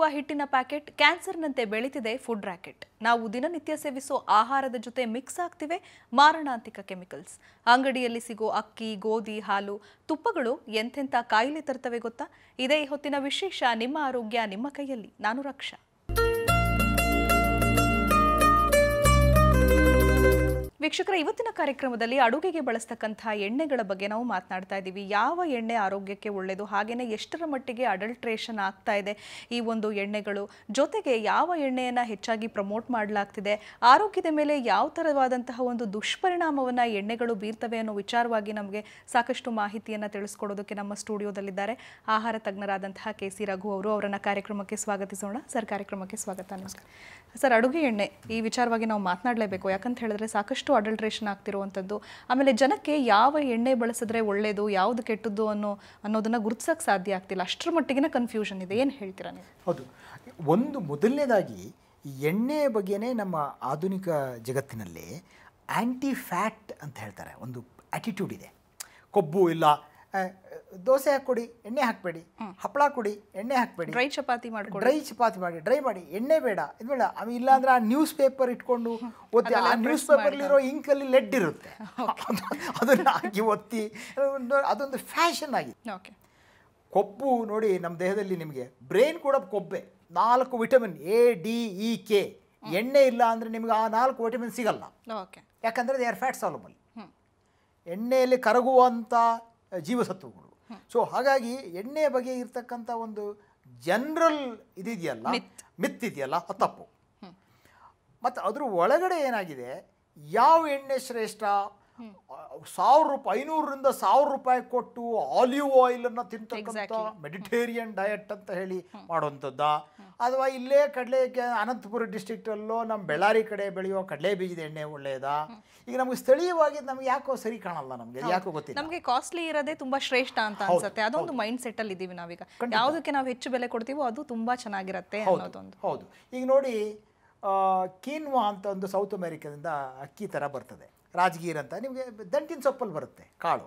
ತಿನ್ನುತ್ತಿರುವ ಹಿಟ್ಟಿನ ಪ್ಯಾಕೆಟ್ ಕ್ಯಾನ್ಸರ್ನಂತೆ ಬೆಳೀತಿದೆ ಫುಡ್ ರ್ಯಾಕೆಟ್ ನಾವು ದಿನನಿತ್ಯ ಸೇವಿಸೋ ಆಹಾರದ ಜೊತೆ ಮಿಕ್ಸ್ ಆಗ್ತಿವೆ ಮಾರಣಾಂತಿಕ ಕೆಮಿಕಲ್ಸ್ ಅಂಗಡಿಯಲ್ಲಿ ಸಿಗೋ ಅಕ್ಕಿ ಗೋಧಿ ಹಾಲು ತುಪ್ಪಗಳು ಎಂತೆಂಥ ಕಾಯಿಲೆ ತರ್ತವೆ ಗೊತ್ತಾ ಇದೇ ಈ ಹೊತ್ತಿನ ವಿಶೇಷ ನಿಮ್ಮ ಆರೋಗ್ಯ ನಿಮ್ಮ ಕೈಯಲ್ಲಿ ನಾನು ರಕ್ಷಾ ವೀಕ್ಷಕರ ಇವತ್ತಿನ ಕಾರ್ಯಕ್ರಮದಲ್ಲಿ ಅಡುಗೆಗೆ ಬಳಸ್ತಕ್ಕಂತಹ ಎಣ್ಣೆಗಳ ಬಗ್ಗೆ ನಾವು ಮಾತನಾಡ್ತಾ ಇದ್ದೀವಿ ಯಾವ ಎಣ್ಣೆ ಆರೋಗ್ಯಕ್ಕೆ ಒಳ್ಳೆಯದು ಹಾಗೆಯೇ ಎಷ್ಟರ ಮಟ್ಟಿಗೆ ಅಡಲ್ಟ್ರೇಷನ್ ಆಗ್ತಾ ಇದೆ ಈ ಒಂದು ಎಣ್ಣೆಗಳು ಜೊತೆಗೆ ಯಾವ ಎಣ್ಣೆಯನ್ನು ಹೆಚ್ಚಾಗಿ ಪ್ರಮೋಟ್ ಮಾಡಲಾಗ್ತಿದೆ ಆರೋಗ್ಯದ ಮೇಲೆ ಯಾವ ಥರವಾದಂತಹ ಒಂದು ದುಷ್ಪರಿಣಾಮವನ್ನು ಎಣ್ಣೆಗಳು ಬೀರ್ತವೆ ಅನ್ನೋ ವಿಚಾರವಾಗಿ ನಮಗೆ ಸಾಕಷ್ಟು ಮಾಹಿತಿಯನ್ನು ತಿಳಿಸ್ಕೊಡೋದಕ್ಕೆ ನಮ್ಮ ಸ್ಟುಡಿಯೋದಲ್ಲಿದ್ದಾರೆ ಆಹಾರ ತಜ್ಞರಾದಂತಹ ಕೆ ಸಿ ರಘು ಅವರು ಅವರನ್ನು ಕಾರ್ಯಕ್ರಮಕ್ಕೆ ಸ್ವಾಗತಿಸೋಣ ಸರ್ ಕಾರ್ಯಕ್ರಮಕ್ಕೆ ಸ್ವಾಗತ ನಮಸ್ಕಾರ ಸರ್ ಅಡುಗೆ ಎಣ್ಣೆ ಈ ವಿಚಾರವಾಗಿ ನಾವು ಮಾತನಾಡಲೇಬೇಕು ಯಾಕಂತ ಹೇಳಿದ್ರೆ ಸಾಕಷ್ಟು ಅಡಲ್ಟ್ರೇಷನ್ ಆಗ್ತಿರುವಂಥದ್ದು ಆಮೇಲೆ ಜನಕ್ಕೆ ಯಾವ ಎಣ್ಣೆ ಬಳಸಿದ್ರೆ ಒಳ್ಳೆಯದು ಯಾವುದು ಕೆಟ್ಟದ್ದು ಅನ್ನೋ ಅನ್ನೋದನ್ನ ಗುರುತಿಸೋಕೆ ಸಾಧ್ಯ ಆಗ್ತಿಲ್ಲ ಅಷ್ಟರ ಮಟ್ಟಿಗಿನ ಕನ್ಫ್ಯೂಷನ್ ಇದೆ ಏನು ಹೇಳ್ತೀರಾ ನೀವು ಹೌದು ಒಂದು ಮೊದಲನೇದಾಗಿ ಈ ಎಣ್ಣೆಯ ಬಗ್ಗೆನೇ ನಮ್ಮ ಆಧುನಿಕ ಜಗತ್ತಿನಲ್ಲಿ ಆ್ಯಂಟಿ ಫ್ಯಾಟ್ ಅಂತ ಹೇಳ್ತಾರೆ ಒಂದು ಆ್ಯಟಿಟ್ಯೂಡ್ ಇದೆ ಕೊಬ್ಬು ಇಲ್ಲ ಆ, ದೋಸೆ ಹಾಕ್ಕೊಡಿ ಎಣ್ಣೆ ಹಾಕಬೇಡಿ ಹಪ್ಪಳ ಕೊಡಿ ಎಣ್ಣೆ ಹಾಕಬೇಡಿ ಡ್ರೈ ಚಪಾತಿ ಮಾಡ್ಕೊಂಡು ಡ್ರೈ ಚಪಾತಿ ಮಾಡಿ ಡ್ರೈ ಮಾಡಿ ಎಣ್ಣೆ ಬೇಡ ಇದು ಬೇಡ ಆಮೇಲೆ ಇಲ್ಲಾಂದ್ರೆ ಆ ನ್ಯೂಸ್ ಪೇಪರ್ ಇಟ್ಕೊಂಡು ಒತ್ತಿ ಆ ನ್ಯೂಸ್ ಪೇಪರ್ಲಿರೋ ಇಂಕಲ್ಲಿ ಲೆಡ್ ಇರುತ್ತೆ ಅದು- ಅದನ್ನ ಹಾಕಿ ಒತ್ತಿ ಒಂದು- ಅದೊಂದು ಫ್ಯಾಷನ್ ಆಗಿದೆ ಓಕೆ ಕೊಬ್ಬು ನೋಡಿ ನಮ್ಮ ದೇಹದಲ್ಲಿ ನಿಮಗೆ ಬ್ರೈನ್ ಕೂಡ ಕೊಬ್ಬೆ ನಾಲ್ಕು vitamin A D E K ಎಣ್ಣೆ ಇಲ್ಲ ಅಂದರೆ ನಿಮಗೆ ಆ ನಾಲ್ಕು ವಿಟಮಿನ್ ಸಿಗಲ್ಲ ಓಕೆ ಯಾಕಂದರೆ ದೇ ಆರ್ ಫ್ಯಾಟ್ ಸಾಲಬಲ್ ಎಣ್ಣೆಯಲ್ಲಿ ಕರಗುವಂಥ ಜೀವಸತ್ವಗಳು ಸೊ ಹಾಗಾಗಿ ಎಣ್ಣೆಯ ಬಗ್ಗೆ ಇರ್ತಕ್ಕಂಥ ಒಂದು ಜನರಲ್ ಇದಿದೆಯಲ್ಲ ಮಿತ್ ಇದೆಯಲ್ಲ ಅದು ತಪ್ಪು ಮತ್ತು ಅದ್ರ ಒಳಗಡೆ ಏನಾಗಿದೆ ಯಾವ ಎಣ್ಣೆ ಶ್ರೇಷ್ಠ ಸಾವಿರ ರೂಪಾಯಿ ಐನೂರರಿಂದ ಸಾವಿರ ರೂಪಾಯಿ ಕೊಟ್ಟು ಆಲಿವ್ ಆಯಿಲನ್ನು ತಿಂತಕ್ಕಂಥ ಮೆಡಿಟೇರಿಯನ್ ಡಯಟ್ ಅಂತ ಹೇಳಿ ಮಾಡುವಂಥದ್ದ ಅಥವಾ ಇಲ್ಲೇ ಕಡಲೆ ಅನಂತಪುರ ಡಿಸ್ಟ್ರಿಕ್ಟಲ್ಲೋ ನಮ್ಮ ಬೆಳ್ಳಾರಿ ಕಡೆ ಬೆಳೆಯೋ ಕಡಲೆ ಬೀಜದ ಎಣ್ಣೆ ಒಳ್ಳೆಯದಾ ಈಗ ನಮಗೆ ಸ್ಥಳೀಯವಾಗಿ ನಮಗೆ ಯಾಕೋ ಸರಿ ಕಾಣಲ್ಲ ನಮಗೆ ಯಾಕೋ ಗೊತ್ತಿಲ್ಲ ನಮಗೆ ಕಾಸ್ಟ್ಲಿ ಇರೋದೇ ತುಂಬಾ ಶ್ರೇಷ್ಠ ಅಂತ ಅನ್ಸುತ್ತೆ ಅದೊಂದು ಮೈಂಡ್ ಸೆಟ್ ಅಲ್ಲಿ ಇದೀವಿ ನಾವೀಗ ಯಾವುದಕ್ಕೆ ನಾವು ಹೆಚ್ಚು ಬೆಲೆ ಕೊಡ್ತೀವೋ ಅದು ತುಂಬಾ ಚೆನ್ನಾಗಿರತ್ತೆ ಅನ್ನೋದೊಂದು ಹೌದು ಈಗ ನೋಡಿ ಕೀನ್ವಾ ಅಂತ ಒಂದು ಸೌತ್ ಅಮೆರಿಕದಿಂದ ಅಕ್ಕಿ ಥರ ಬರ್ತದೆ ರಾಜಗೀರ್ ಅಂತ ನಿಮಗೆ ದಂಟಿನ ಸೊಪ್ಪಲ್ಲಿ ಬರುತ್ತೆ ಕಾಳು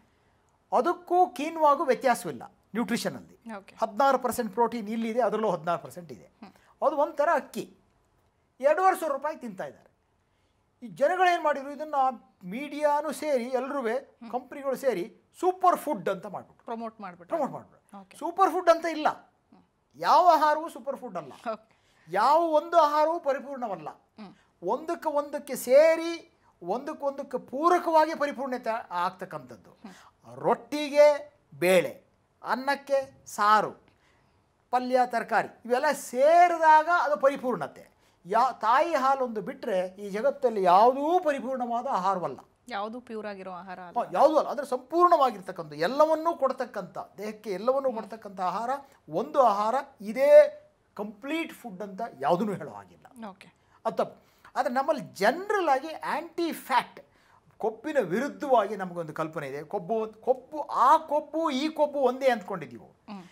ಅದಕ್ಕೂ ಕೀನ್ವಾಗೂ ವ್ಯತ್ಯಾಸವಿಲ್ಲ ನ್ಯೂಟ್ರಿಷನಲ್ಲಿ ಓಕೆ ಹದಿನಾರು ಪರ್ಸೆಂಟ್ ಪ್ರೋಟೀನ್ ಇಲ್ಲಿದೆ ಅದರಲ್ಲೂ ಹದಿನಾರು ಪರ್ಸೆಂಟ್ ಇದೆ ಅದು ಒಂಥರ ಅಕ್ಕಿ ಎರಡೂವರೆ ಸಾವಿರ ರೂಪಾಯಿ ತಿಂತಾ ಇದ್ದಾರೆ ಈ ಜನಗಳೇನು ಮಾಡಿದ್ರು ಇದನ್ನು ಮೀಡಿಯಾನು ಸೇರಿ ಎಲ್ಲರೂ ಕಂಪ್ನಿಗಳು ಸೇರಿ ಸೂಪರ್ ಫುಡ್ ಅಂತ ಮಾಡಿಬಿಟ್ರು ಪ್ರಮೋಟ್ ಮಾಡ್ಬಿಟ್ಟು ಪ್ರಮೋಟ್ ಮಾಡಿಬಿಟ್ರು ಸೂಪರ್ ಫುಡ್ ಅಂತ ಇಲ್ಲ ಯಾವ ಆಹಾರವೂ ಸೂಪರ್ ಫುಡ್ ಅಲ್ಲ ಓಕೆ ಯಾವ ಒಂದು ಆಹಾರವೂ ಪರಿಪೂರ್ಣವಲ್ಲ ಒಂದಕ್ಕೆ ಒಂದಕ್ಕೆ ಸೇರಿ ಒಂದಕ್ಕೊಂದಕ್ಕೆ ಪೂರಕವಾಗಿ ಪರಿಪೂರ್ಣತೆ ಆಗ್ತಕ್ಕಂಥದ್ದು ರೊಟ್ಟಿಗೆ ಬೇಳೆ ಅನ್ನಕ್ಕೆ ಸಾರು ಪಲ್ಯ ತರಕಾರಿ ಇವೆಲ್ಲ ಸೇರಿದಾಗ ಅದು ಪರಿಪೂರ್ಣತೆ ಯಾ ತಾಯಿ ಹಾಲೊಂದು ಬಿಟ್ಟರೆ ಈ ಜಗತ್ತಲ್ಲಿ ಯಾವುದೂ ಪರಿಪೂರ್ಣವಾದ ಆಹಾರವಲ್ಲ ಯಾವುದು ಪ್ಯೂರ್ ಆಗಿರೋ ಆಹಾರ ಅಲ್ಲ ಹ, ಯಾವುದೂ ಅಲ್ಲ ಅಂದರೆ ಸಂಪೂರ್ಣವಾಗಿರ್ತಕ್ಕಂಥ ಎಲ್ಲವನ್ನೂ ಕೊಡ್ತಕ್ಕಂಥ ದೇಹಕ್ಕೆ ಎಲ್ಲವನ್ನೂ ಕೊಡ್ತಕ್ಕಂಥ ಆಹಾರ ಒಂದು ಆಹಾರ ಇದೇ ಕಂಪ್ಲೀಟ್ ಫುಡ್ ಅಂತ ಯಾವುದೂ ಹೇಳೋ ಹಾಗಿಲ್ಲ ಓಕೆ ಅದು ತಪ್ಪು ಆದರೆ ನಮ್ಮಲ್ಲಿ ಜನರಲ್ ಆಗಿ ಆ್ಯಂಟಿ ಫ್ಯಾಟ್ ಕೊಬ್ಬಿನ ವಿರುದ್ಧವಾಗಿ ನಮಗೊಂದು ಕಲ್ಪನೆ ಇದೆ ಕೊಬ್ಬು ಕೊಬ್ಬು ಆ ಕೊಬ್ಬು ಈ ಕೊಬ್ಬು ಒಂದೇ ಅಂದ್ಕೊಂಡಿದ್ದೀವಿ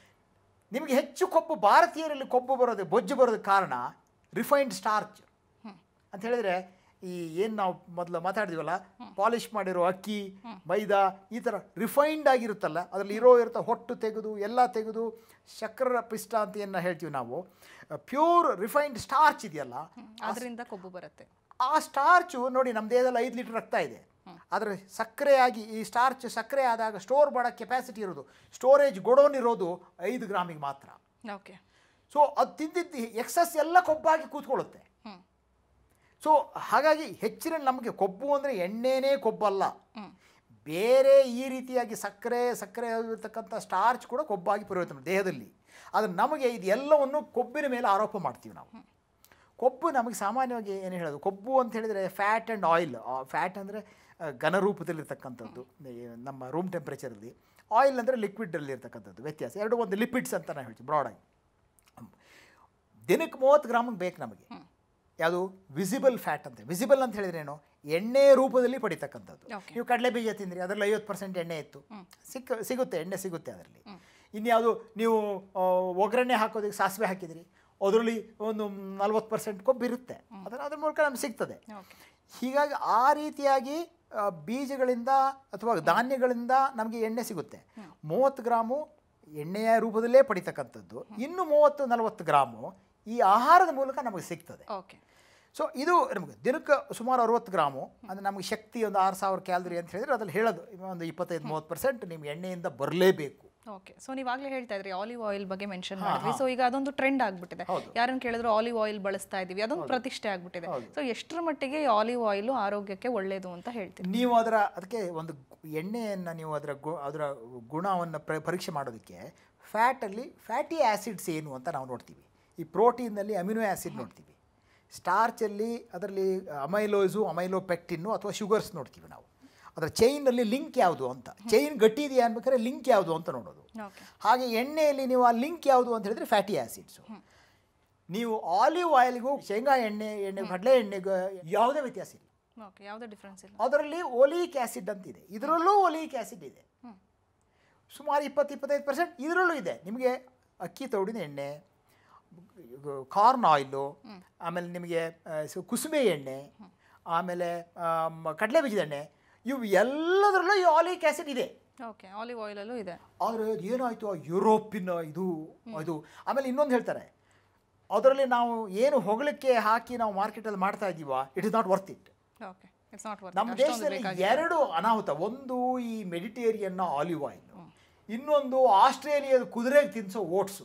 ನಿಮಗೆ ಹೆಚ್ಚು ಕೊಬ್ಬು ಭಾರತೀಯರಲ್ಲಿ ಕೊಬ್ಬು ಬರೋದು ಬೊಜ್ಜು ಬರೋದಕ್ಕೆ ಕಾರಣ ರಿಫೈನ್ಡ್ ಸ್ಟಾರ್ಚ್ ಅಂತ ಹೇಳಿದ್ರೆ ಈ ಏನು ನಾವು ಮೊದಲು ಮಾತಾಡಿದ್ವಲ್ಲ ಪಾಲಿಷ್ ಮಾಡಿರೋ ಅಕ್ಕಿ ಮೈದಾ ಈ ಥರ ರಿಫೈನ್ಡ್ ಆಗಿರುತ್ತಲ್ಲ ಅದರಲ್ಲಿ ಇರೋ ಇರ್ತ ಹೊಟ್ಟು ತೆಗೆದು ಎಲ್ಲ ತೆಗೆದು ಶಕ್ಕರ ಪಿಷ್ಟ ಅಂತ ಏನು ಹೇಳ್ತೀವಿ ನಾವು ಪ್ಯೂರ್ ರಿಫೈನ್ಡ್ ಸ್ಟಾರ್ಚ್ ಇದೆಯಲ್ಲ ಅದರಿಂದ ಕೊಬ್ಬು ಬರುತ್ತೆ ಆ ಸ್ಟಾರ್ಚು ನೋಡಿ ನಮ್ಮ ದೇಹದಲ್ಲಿ ಐದು ಲೀಟರ್ ರಕ್ತ ಇದೆ ಆದರೆ ಸಕ್ಕರೆಯಾಗಿ ಈ ಸ್ಟಾರ್ಚ್ ಸಕ್ಕರೆ ಆದಾಗ ಸ್ಟೋರ್ ಮಾಡೋ ಕೆಪಾಸಿಟಿ ಇರೋದು ಸ್ಟೋರೇಜ್ ಗೊಡೋನ್ ಇರೋದು ಐದು ಗ್ರಾಮಿಗೆ ಮಾತ್ರ ಓಕೆ ಸೊ ಅದು ತಿಂದಿದ್ದು ಎಕ್ಸಸ್ ಎಲ್ಲ ಕೊಬ್ಬಾಗಿ ಕೂತ್ಕೊಳ್ಳುತ್ತೆ ಹ್ಮ್ ಸೊ ಹಾಗಾಗಿ ಹೆಚ್ಚಿನ ನಮಗೆ ಕೊಬ್ಬು ಅಂದರೆ ಎಣ್ಣೆನೇ ಕೊಬ್ಬಲ್ಲ ಬೇರೆ ಈ ರೀತಿಯಾಗಿ ಸಕ್ಕರೆ ಸಕ್ಕರೆ ಇರತಕ್ಕಂಥ ಸ್ಟಾರ್ಚ್ ಕೂಡ ಕೊಬ್ಬಾಗಿ ಪರಿವರ್ತನೆ ದೇಹದಲ್ಲಿ ಆದರೆ ನಮಗೆ ಇದು ಎಲ್ಲವನ್ನು ಕೊಬ್ಬಿನ ಮೇಲೆ ಆರೋಪ ಮಾಡ್ತೀವಿ ನಾವು ಕೊಬ್ಬು ನಮಗೆ ಸಾಮಾನ್ಯವಾಗಿ ಏನು ಹೇಳೋದು ಕೊಬ್ಬು ಅಂತ ಹೇಳಿದರೆ ಫ್ಯಾಟ್ ಆ್ಯಂಡ್ ಆಯಿಲ್ ಫ್ಯಾಟ್ ಅಂದರೆ ಘನ ರೂಪದಲ್ಲಿರ್ತಕ್ಕಂಥದ್ದು ಈ ನಮ್ಮ ರೂಮ್ ಟೆಂಪ್ರೇಚರಲ್ಲಿ ಆಯಿಲ್ ಅಂದರೆ ಲಿಕ್ವಿಡಲ್ಲಿ ಇರ್ತಕ್ಕಂಥದ್ದು ವ್ಯತ್ಯಾಸ ಎರಡು ಒಂದು ಲಿಪಿಡ್ಸ್ ಅಂತ ನಾವು ಹೇಳ್ತೀವಿ ಬ್ರಾಡಾಗಿ ದಿನಕ್ಕೆ ಮೂವತ್ತು ಗ್ರಾಮಿಗೆ ಬೇಕು ನಮಗೆ ಯಾವುದು ವಿಸಿಬಲ್ ಫ್ಯಾಟ್ ಅಂತ ವಿಸಿಬಲ್ ಅಂತ ಹೇಳಿದ್ರೆ ಏನು ಎಣ್ಣೆ ರೂಪದಲ್ಲಿ ಪಡಿತಕ್ಕಂಥದ್ದು Okay. ನೀವು ಕಡಲೆ ಬೀಜ ತಿಂದ್ರಿ ಅದರಲ್ಲಿ ಐವತ್ತು ಪರ್ಸೆಂಟ್ ಎಣ್ಣೆ ಇತ್ತು ಸಿಕ್ಕ ಸಿಗುತ್ತೆ ಎಣ್ಣೆ ಸಿಗುತ್ತೆ ಅದರಲ್ಲಿ ಇನ್ಯಾವುದು ನೀವು ಆ, ಒಗ್ಗರಣೆ ಹಾಕೋದಕ್ಕೆ ಸಾಸಿವೆ ಹಾಕಿದ್ರಿ ಅದರಲ್ಲಿ ಒಂದು ನಲ್ವತ್ತು ಪರ್ಸೆಂಟ್ ಕೊಬ್ಬಿರುತ್ತೆ ಅದರ ಅದ್ರ ಮೂಲಕ ನಮ್ಗೆ ಸಿಗ್ತದೆ ಓಕೆ ಹೀಗಾಗಿ ಆ ರೀತಿಯಾಗಿ ಆ, ಬೀಜಗಳಿಂದ ಅಥವಾ ಧಾನ್ಯಗಳಿಂದ ನಮಗೆ ಎಣ್ಣೆ ಸಿಗುತ್ತೆ ಮೂವತ್ತು ಗ್ರಾಮು ಎಣ್ಣೆಯ ರೂಪದಲ್ಲೇ ಪಡಿತಕ್ಕಂಥದ್ದು ಇನ್ನು ಮೂವತ್ತು ನಲವತ್ತು ಗ್ರಾಮು ಈ ಆಹಾರದ ಮೂಲಕ ನಮಗೆ ಸಿಗ್ತದೆ ಓಕೆ ಸೊ ಇದು ನಮಗೆ ದಿನಕ್ಕೆ ಸುಮಾರು ಅರವತ್ತು ಗ್ರಾಮು ಅಂದರೆ ನಮಗೆ ಶಕ್ತಿ ಒಂದು ಆರು ಸಾವಿರ ಕ್ಯಾಲರಿ ಅಂತ ಹೇಳಿದ್ರೆ ಅದ್ರಲ್ಲಿ ಹೇಳೋದು ಒಂದು ಇಪ್ಪತ್ತೈದು ಮೂವತ್ತು ಪರ್ಸೆಂಟ್ ನಿಮ್ಗೆ ಎಣ್ಣೆಯಿಂದ ಬರಲೇಬೇಕು ಓಕೆ ಸೊ ನೀವಾಗಲೇ ಹೇಳ್ತಾ ಇದ್ರಿ ಆಲಿವ್ ಆಯಿಲ್ ಬಗ್ಗೆ ಮೆನ್ಷನ್ ಮಾಡಿದ್ವಿ ಸೊ ಈಗ ಅದೊಂದು ಟ್ರೆಂಡ್ ಆಗ್ಬಿಟ್ಟಿದೆ ಯಾರನ್ನ ಕೇಳಿದ್ರು ಆಲಿವ್ ಆಯಿಲ್ ಬಳಸ್ತಾ ಇದೀವಿ ಅದೊಂದು ಪ್ರತಿಷ್ಠೆ ಆಗ್ಬಿಟ್ಟಿದೆ ಸೊ ಎಷ್ಟರ ಮಟ್ಟಿಗೆ ಆಲಿವ್ ಆಯಿಲ್ ಆರೋಗ್ಯಕ್ಕೆ ಒಳ್ಳೇದು ಅಂತ ಹೇಳ್ತೀವಿ ನೀವು ಅದರ ಅದಕ್ಕೆ ಒಂದು ಎಣ್ಣೆಯನ್ನು ನೀವು ಅದರ ಗು ಅದರ ಗುಣವನ್ನು ಪ್ರ ಪರೀಕ್ಷೆ ಮಾಡೋದಕ್ಕೆ ಫ್ಯಾಟಲ್ಲಿ ಫ್ಯಾಟಿ ಆ್ಯಸಿಡ್ಸ್ ಏನು ಅಂತ ನಾವು ನೋಡ್ತೀವಿ ಈ ಪ್ರೋಟೀನಲ್ಲಿ ಅಮಿನೋ ಆ್ಯಸಿಡ್ ನೋಡ್ತೀವಿ ಸ್ಟಾರ್ಚಲ್ಲಿ ಅದರಲ್ಲಿ ಅಮೈಲೋಸು ಅಮೈಲೋಪೆಕ್ಟಿನ್ನು ಅಥವಾ ಶುಗರ್ಸ್ ನೋಡ್ತೀವಿ ನಾವು ಅದರ ಚೈನಲ್ಲಿ ಲಿಂಕ್ ಯಾವುದು ಅಂತ ಚೈನ್ ಗಟ್ಟಿ ಇದೆಯಾ ಅನ್ಬೇಕಾದ್ರೆ ಲಿಂಕ್ ಯಾವುದು ಅಂತ ನೋಡೋದು ಓಕೆ ಹಾಗೆ ಎಣ್ಣೆಯಲ್ಲಿ ನೀವು ಆ ಲಿಂಕ್ ಯಾವುದು ಅಂತ ಹೇಳಿದ್ರೆ ಫ್ಯಾಟಿ ಆ್ಯಸಿಡ್ಸು ನೀವು ಆಲಿವ್ ಆಯಿಲ್ಗೂ ಶೇಂಗಾ ಎಣ್ಣೆ ಎಣ್ಣೆ ಕಡಲೆ ಎಣ್ಣೆಗೂ ಯಾವುದೇ ವ್ಯತ್ಯಾಸ ಇಲ್ಲ ಓಕೆ ಯಾವುದೇ ಡಿಫ್ರೆನ್ಸ್ ಇಲ್ಲ ಅದರಲ್ಲಿ ಒಲಿಕ್ ಆ್ಯಸಿಡ್ ಅಂತಿದೆ ಇದರಲ್ಲೂ ಒಲಿಕ್ ಆ್ಯಸಿಡ್ ಇದೆ ಹ್ಮ್. ಸುಮಾರು ಇಪ್ಪತ್ತು ಇಪ್ಪತ್ತೈದು ಪರ್ಸೆಂಟ್ ಇದರಲ್ಲೂ ಇದೆ ನಿಮಗೆ ಅಕ್ಕಿ ತೌಡಿನ ಎಣ್ಣೆ ಕಾರ್ನ್ ಆಯಿಲು ಆಮೇಲೆ ನಿಮಗೆ ಆ, ಸು- ಕುಸುಬೆ ಎಣ್ಣೆ ಆಮೇಲೆ ಕಡಲೆ ಬೀಜದ ಎಣ್ಣೆ ಇವು ಎಲ್ಲದರಲ್ಲೂ ಈ ಆಲಿಕ್ ಆ್ಯಸಿಡ್ ಇದೆ ಓಕೆ ಆಲಿವ್ ಆಯಿಲಲ್ಲೂ ಇದೆ ಆದರೆ ಅದು ಏನಾಯಿತು ಆ ಯುರೋಪಿನ ಇದು ಇದು ಆಮೇಲೆ ಇನ್ನೊಂದು ಹೇಳ್ತಾರೆ ಅದರಲ್ಲಿ ನಾವು ಏನು ಹೊಗಳಕ್ಕೆ ಹಾಕಿ ನಾವು ಮಾರ್ಕೆಟಲ್ಲಿ ಮಾಡ್ತಾ ಇದ್ದೀವ it is not worth it okay it's not worth ನಮ್ಮ ದೇಶದಲ್ಲಿ ಎರಡು ಅನಾಹುತ ಒಂದು ಈ ಮೆಡಿಟೇರಿಯನ್ನ ಆಲಿವ್ ಆಯಿಲ್ ಇನ್ನೊಂದು ಆಸ್ಟ್ರೇಲಿಯಾದ ಕುದುರೆಗೆ ತಿನ್ಸೋ ಓಟ್ಸು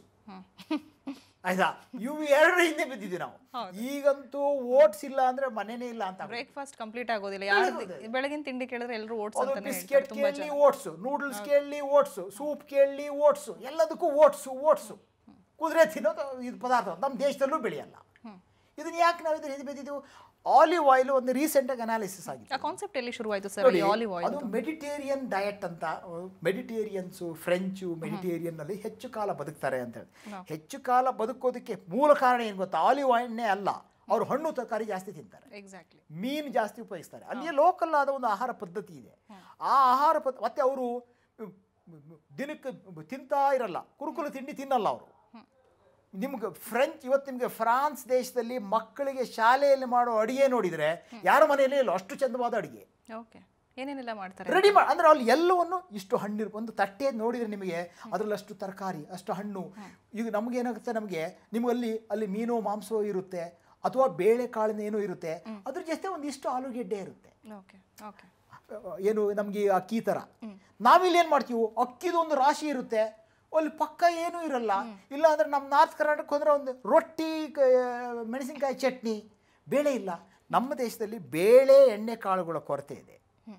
ಆಯ್ತಾ ಇವು ಎರಡು ಹಿಂದೆ ಬಿದ್ದಿದ್ದೀವಿ ನಾವು ಈಗಂತೂ ಓಟ್ಸ್ ಇಲ್ಲ ಅಂದ್ರೆ ಮನೆನೇ ಇಲ್ಲ ಅಂತ ಬ್ರೇಕ್ಫಾಸ್ಟ್ ಕಂಪ್ಲೀಟ್ ಆಗೋದಿಲ್ಲ ಯಾರು ಬೆಳಗಿನ ತಿಂಡಿ ಕೇಳಿದ್ರೆ ಎಲ್ಲರೂ ಓಟ್ಸ್ ಅದು ಅಂತಾನೆ ಬಿಸ್ಕೆಟ್ ಹೇಳ್ತಾರೆ ತುಂಬಾ ಕೇಳಲಿ ಓಟ್ಸು ನೂಡಲ್ಸ್ ಕೇಳಲಿ ಓಟ್ಸು ಸೂಪ್ ಕೇಳಲಿ ಓಟ್ಸು ಎಲ್ಲದಕ್ಕೂ ಓಟ್ಸು ಓಟ್ಸು ಕುದುರೆ ತಿನ್ನೋದು ಇದು ಪದಾರ್ಥ ನಮ್ಮ ದೇಶದಲ್ಲೂ ಬೆಳೆಯಲ್ಲ ಇದನ್ನ ಯಾಕೆ ನಾವು ಇದ್ರ ಹಿಂದೆ ಬಿದ್ದಿದ್ದು ಆಲಿವ್ ಆಯಿಲ್ ಒಂದು ರೀಸೆಂಟಾಗಿ ಅನಾಲಿಸಿಸ್ ಆಗಿದೆ ಆ ಕಾನ್ಸೆಪ್ಟ್ ಎಲ್ಲಿ ಶುರುವಾಯಿತು ಸರ್ ನೋಡಿ, ಆಲಿವ್ ಆಯಿಲ್ ಅದು ಮೆಡಿಟೇರಿಯನ್ ಡಯಟ್ ಅಂತ ಮೆಡಿಟೇರಿಯನ್ಸು ಫ್ರೆಂಚು ಮೆಡಿಟೇರಿಯನ್ ನಲ್ಲಿ ಹೆಚ್ಚು ಕಾಲ ಬದುಕ್ತಾರೆ ಅಂತ ಹೇಳಿ ಹೆಚ್ಚು ಕಾಲ ಬದುಕೋದಕ್ಕೆ ಮೂಲ ಕಾರಣ ಏನು ಗೊತ್ತಾ ಆಲಿವ್ ಎಣ್ಣೆ ಅಲ್ಲ ಅವರು ಹಣ್ಣು ತರಕಾರಿ ಜಾಸ್ತಿ ತಿಂತಾರೆ ಎಕ್ಸಾಕ್ಟ್ಲಿ ಮೀನು ಜಾಸ್ತಿ ಉಪಯೋಗಿಸ್ತಾರೆ ಅಲ್ಲಿ ಲೋಕಲ್ ಆದ ಒಂದು ಆಹಾರ ಪದ್ಧತಿ ಇದೆ ಆ ಆಹಾರ ಪದ್ಧ ಮತ್ತೆ ಅವರು ದಿನಕ್ಕೆ ತಿಂತಾ ಇರಲ್ಲ ಕುರುಕುಲು ತಿಂಡಿ ತಿನ್ನಲ್ಲ ಅವರು ನಿಮ್ಗೆ ಫ್ರೆಂಚ್ ಇವತ್ತು ನಿಮಗೆ ಫ್ರಾನ್ಸ್ ದೇಶದಲ್ಲಿ ಮಕ್ಕಳಿಗೆ ಶಾಲೆಯಲ್ಲಿ ಮಾಡೋ ಅಡಿಗೆ ನೋಡಿದರೆ ಯಾರ ಮನೆಯಲ್ಲೇ ಇಲ್ಲ ಅಷ್ಟು ಚಂದವಾದ ಅಡಿಗೆ ಓಕೆ ಏನೇನೆಲ್ಲ ಮಾಡ್ತಾರೆ ರೆಡಿ ಮಾಡಿ ಅಂದ್ರೆ ಅಲ್ಲಿ ಎಲ್ಲವನ್ನು ಇಷ್ಟು ಹಣ್ಣಿರ್ ಒಂದು ತಟ್ಟೆ ನೋಡಿದರೆ ನಿಮಗೆ ಅದರಲ್ಲಿ ಅಷ್ಟು ತರಕಾರಿ ಅಷ್ಟು ಹಣ್ಣು ಈಗ ನಮಗೇನಾಗುತ್ತೆ ನಮಗೆ ನಿಮಗಲ್ಲಿ ಅಲ್ಲಿ ಮೀನು ಮಾಂಸ ಇರುತ್ತೆ ಅಥವಾ ಬೇಳೆ ಕಾಳಿನ ಏನೋ ಇರುತ್ತೆ ಅದ್ರ ಜೊತೆ ಒಂದಿಷ್ಟು ಆಲೂಗೆಡ್ಡೆ ಇರುತ್ತೆ ಓಕೆ ಓಕೆ ಏನು ನಮಗೆ ಅಕ್ಕಿ ಥರ ನಾವಿಲ್ಲಿ ಏನು ಮಾಡ್ತೀವಿ ಅಕ್ಕಿದು ಒಂದು ರಾಶಿ ಇರುತ್ತೆ ಅಲ್ಲಿ ಪಕ್ಕ ಏನೂ ಇರಲ್ಲ ಇಲ್ಲ ಅಂದ್ರೆ ನಮ್ಮ ನಾರ್ತ್ ಕರ್ನಾಟಕಕ್ಕೆ ಹೋದ್ರೆ ಒಂದು ರೊಟ್ಟಿ ಕ- ಮೆಣಸಿನ್ಕಾಯಿ ಚಟ್ನಿ ಬೇಳೆ ಇಲ್ಲ ನಮ್ಮ ದೇಶದಲ್ಲಿ ಬೇಳೆ ಎಣ್ಣೆ ಕಾಳುಗಳ ಕೊರತೆ ಇದೆ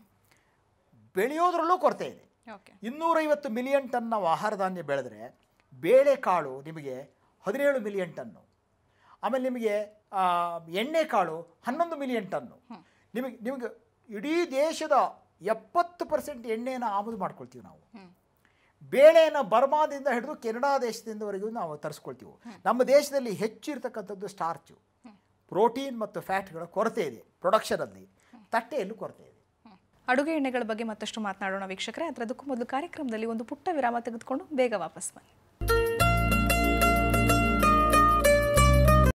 ಬೆಳೆಯೋದ್ರಲ್ಲೂ ಕೊರತೆ ಇದೆ ಓಕೆ ಇನ್ನೂರೈವತ್ತು ಮಿಲಿಯನ್ ಟನ್ ನಾವು ಆಹಾರ ಧಾನ್ಯ ಬೆಳೆದ್ರೆ ಬೇಳೆಕಾಳು ನಿಮಗೆ ಹದಿನೇಳು ಮಿಲಿಯನ್ ಟನ್ನು ಆಮೇಲೆ ನಿಮಗೆ ಆ, ಎಣ್ಣೆಕಾಳು ಹನ್ನೊಂದು ಮಿಲಿಯನ್ ಟನ್ನು ನಿಮಗೆ ನಿಮಗೆ ಇಡೀ ದೇಶದ ಎಪ್ಪತ್ತು ಪರ್ಸೆಂಟ್ ಎಣ್ಣೆಯನ್ನು ಆಮದು ಮಾಡ್ಕೊಳ್ತೀವಿ ನಾವು ಬೇಳೆಯನ್ನು ಬರ್ಮಾದಿಂದ ಹಿಡಿದು ಕೆನಡಾ ದೇಶದಿಂದವರೆಗೂ ನಾವು ತರಿಸ್ಕೊಳ್ತೀವಿ ನಮ್ಮ ದೇಶದಲ್ಲಿ ಹೆಚ್ಚು ಇರತಕ್ಕಂಥದ್ದು ಸ್ಟಾರ್ಚು ಪ್ರೋಟೀನ್ ಮತ್ತು ಫ್ಯಾಟ್ಗಳ ಕೊರತೆ ಇದೆ ಪ್ರೊಡಕ್ಷನಲ್ಲಿ ತಟ್ಟೆಯಲ್ಲೂ ಕೊರತೆ ಇದೆ ಅಡುಗೆ ಎಣ್ಣೆಗಳ ಬಗ್ಗೆ ಮತ್ತಷ್ಟು ಮಾತನಾಡೋಣ ವೀಕ್ಷಕರೇ ಅದರದಕ್ಕೂ ಮೊದಲು ಕಾರ್ಯಕ್ರಮದಲ್ಲಿ ಒಂದು ಪುಟ್ಟ ವಿರಾಮ ತೆಗೆದುಕೊಂಡು ಬೇಗ ವಾಪಸ್ ಬನ್ನಿ